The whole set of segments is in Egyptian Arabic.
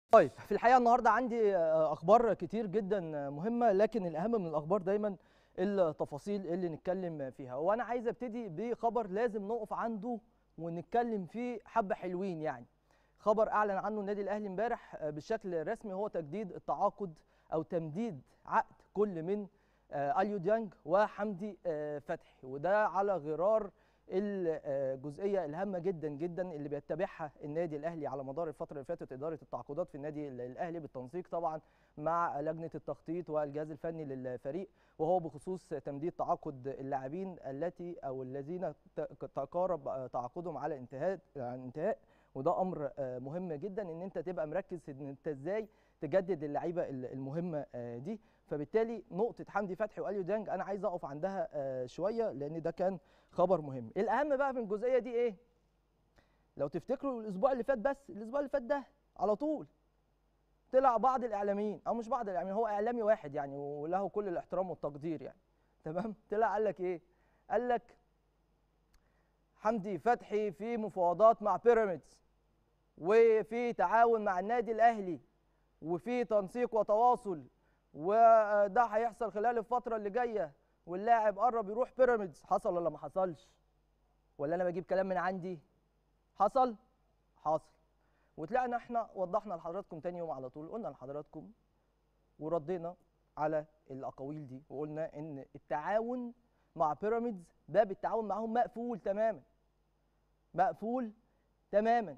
طيب في الحقيقه النهارده عندي آه، اخبار كتير جدا مهمه لكن الاهم من الاخبار دايما التفاصيل اللي نتكلم فيها وانا عايز ابتدي بخبر لازم نقف عنده ونتكلم فيه حبه حلوين يعني خبر اعلن عنه النادي الاهلي امبارح آه، بشكل رسمي هو تجديد التعاقد او تمديد عقد كل من آه، اليو ديانج وحمدي آه، فتحي وده على غرار الجزئيه الهامه جدا جدا اللي بيتبعها النادي الاهلي على مدار الفتره اللي فاتت اداره التعاقدات في النادي الاهلي بالتنسيق طبعا مع لجنه التخطيط والجهاز الفني للفريق وهو بخصوص تمديد تعاقد اللاعبين التي او الذين ت- تقارب تعاقدهم على انتهاء عن انتهاء وده امر آه، مهم جدا ان انت تبقى مركز ان انت ازاي تجدد اللعيبه المهمه آه، دي فبالتالي نقطه حمدي فتحي واليو ديانج انا عايز اقف عندها آه، شويه لان ده كان خبر مهم الاهم بقى من الجزئيه دي ايه لو تفتكروا الاسبوع اللي فات بس الاسبوع اللي فات ده على طول طلع بعض الاعلاميين او مش بعض الاعلاميين هو اعلامي واحد يعني وله كل الاحترام والتقدير يعني تمام طلع قال لك ايه قال لك حمدي فتحي في مفاوضات مع بيراميدز وفي تعاون مع النادي الاهلي وفي تنسيق وتواصل وده هيحصل خلال الفتره اللي جايه واللاعب قرب يروح بيراميدز حصل ولا ما حصلش ولا انا بجيب كلام من عندي حصل حصل وطلعنا احنا وضحنا لحضراتكم تاني يوم على طول قلنا لحضراتكم وردينا على الاقاويل دي وقلنا ان التعاون مع بيراميدز باب التعاون معاهم مقفول تماما مقفول تماما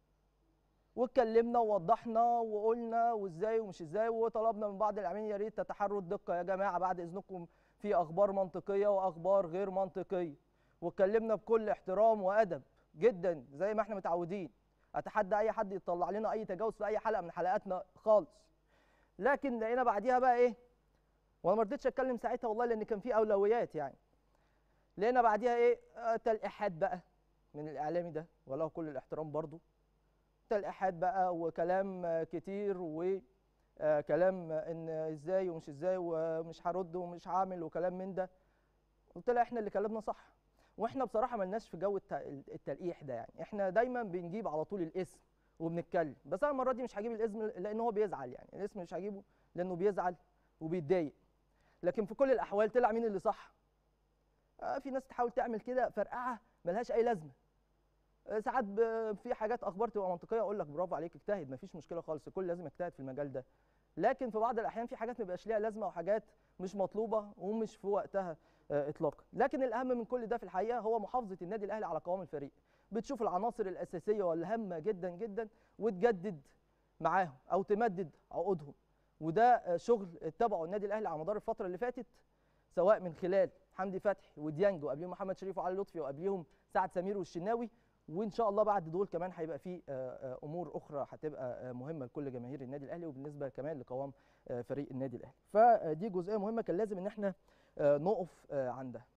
واتكلمنا ووضحنا وقلنا وازاي ومش ازاي وطلبنا من بعض الاعلاميين يا ريت تتحروا الدقه يا جماعه بعد اذنكم في اخبار منطقيه واخبار غير منطقيه واتكلمنا بكل احترام وادب جدا زي ما احنا متعودين اتحدى اي حد يطلع لنا اي تجاوز في اي حلقه من حلقاتنا خالص لكن لقينا بعديها بقى ايه وانا ما رضيتش اتكلم ساعتها والله لان كان في اولويات يعني لقينا بعديها ايه آه، تلقيحات بقى من الاعلامي ده وله كل الاحترام برضه تلقيحات بقى وكلام آه، كتير وكلام ان ازاي ومش ازاي ومش هرد ومش هعمل وكلام من ده قلت لها احنا اللي كلامنا صح واحنا بصراحه ملناش في جو الت- التلقيح ده يعني احنا دايما بنجيب على طول الاسم وبنتكلم بس انا المره دي مش هجيب الاسم لان هو بيزعل يعني الاسم مش هجيبه لانه بيزعل وبيتضايق لكن في كل الاحوال طلع مين اللي صح آه في ناس تحاول تعمل كده فرقعه ملهاش اي لازمه آه، ساعات ب- في حاجات اخبار تبقى منطقيه اقول لك برافو عليك اجتهد مفيش مشكله خالص الكل لازم يجتهد في المجال ده لكن في بعض الاحيان في حاجات ما بيبقاش ليها لازمه وحاجات مش مطلوبه ومش في وقتها آه، اطلاقا لكن الاهم من كل ده في الحقيقه هو محافظه النادي الاهلي على قوام الفريق بتشوف العناصر الاساسيه والهامه جدا جدا وتجدد معاهم او تمدد عقودهم وده آه، شغل اتبعه النادي الاهلي على مدار الفتره اللي فاتت سواء من خلال حمدي فتحي وديانج وقبليهم محمد شريف وعلي لطفي وقبليهم سعد سمير والشناوي وان شاء الله بعد دول كمان هيبقى في آه، آه، امور اخرى هتبقى آه، مهمه لكل جماهير النادي الاهلي وبالنسبه كمان لقوام آه، فريق النادي الاهلي فدي جزئيه مهمه كان لازم ان احنا آه، نقف آه، عندها